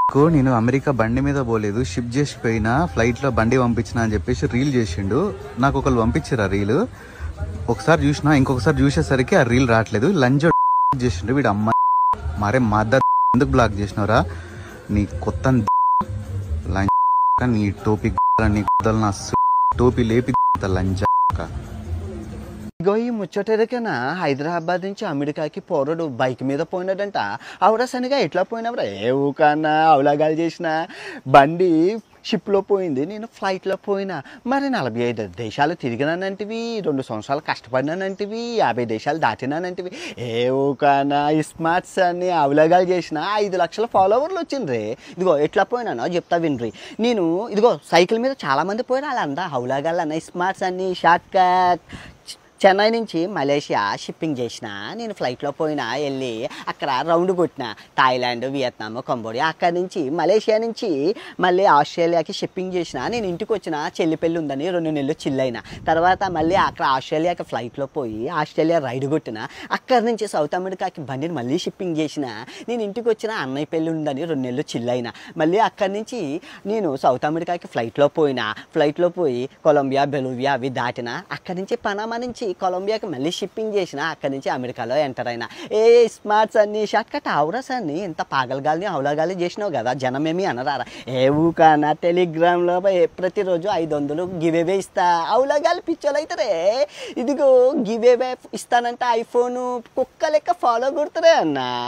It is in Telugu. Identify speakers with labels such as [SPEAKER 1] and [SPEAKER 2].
[SPEAKER 1] కో నేను అమెరికా బండి మీద పోలేదు షిప్ చేసిపోయినా ఫ్లైట్ లో బండి పంపించిన అని చెప్పేసి రీల్ చేసిండు నాకు ఒకళ్ళు పంపించారు ఆ రీల్ ఒకసారి చూసినా ఇంకొకసారి చూసేసరికి ఆ రీల్ రావట్లేదు లంచ్ చేసిండు వీడు అమ్మ మరే మద్దతు ఎందుకు బ్లాక్ చేసినవరా నీ కొత్త లంచ్ నీ టోపీ నీ కుదలు నా సు- టోపీ లేపి లంచ
[SPEAKER 2] ఇగో ఈ ముచ్చటెరకన హైదరాబాద్ నుంచి అమెరికాకి పోరడు బైక్ మీద పోయినాడంట ఆవిడ సనిగా ఎట్లా పోయినవరా ఏ ఊకన్నా అవలాగాలు చేసిన బండి షిప్లో పోయింది నేను ఫ్లైట్లో పోయినా మరి నలభై ఐదు దేశాలు తిరిగినానంటివి రెండు సంవత్సరాలు కష్టపడినానంటివి యాభై దేశాలు దాటినానంటివి ఏ ఊకన్నా ఈ స్మార్ట్స్ అన్ని అవలాగాలు చేసిన ఐదు లక్షల ఫాలోవర్లు వచ్చిండ్రే ఇదిగో ఎట్లా పోయినానో చెప్తా వినరి నేను ఇదిగో సైకిల్ మీద చాలామంది పోయినా వాళ్ళంతా హౌలాగాలు అన్న స్మార్ట్స్ అన్ని షార్ట్ కట్ చెన్నై నుంచి మలేషియా షిప్పింగ్ చేసిన నేను ఫ్లైట్లో పోయినా వెళ్ళి అక్కడ రౌండ్ కొట్టిన థాయిలాండ్ వియత్నాం కంబోడియా అక్కడి నుంచి మలేషియా నుంచి మళ్ళీ ఆస్ట్రేలియాకి షిప్పింగ్ చేసిన నేను ఇంటికి వచ్చిన చెల్లి పెళ్ళి ఉందని రెండు నెలలు చిల్లైన తర్వాత మళ్ళీ అక్కడ ఆస్ట్రేలియాకి ఫ్లైట్లో పోయి ఆస్ట్రేలియా రైడ్ కొట్టిన అక్కడి నుంచి సౌత్ అమెరికాకి బండిని మళ్ళీ షిప్పింగ్ చేసిన నేను ఇంటికి వచ్చిన అన్నయ్య పెళ్ళి ఉందని రెండు నెలలు చిల్లైన మళ్ళీ అక్కడి నుంచి నేను సౌత్ అమెరికాకి ఫ్లైట్లో పోయినా ఫ్లైట్లో పోయి కొలంబియా బెలూవియా అవి దాటిన అక్కడి నుంచి పనామా నుంచి కొలంబియాకి మళ్ళీ షిప్పింగ్ చేసిన అక్కడి నుంచి అమెరికాలో ఎంటర్ అయినా ఏ స్మార్ట్స్ అన్ని షార్ట్ కట్ అవురస్ అన్ని ఇంత పాగలగాల్ని అవలగాలి చేసినావు కదా జనమేమి అనరారా ఏ ఊకానా టెలిగ్రామ్లో ఏ- ప్రతిరోజు ఐదు వందలు గివేవే ఇస్తా అవులగాలి పిచ్చోలు అవుతారే ఇదిగో గివేవే ఇస్తానంటే ఐఫోన్ కుక్క లెక్క ఫాలో కొడుతారే అన్న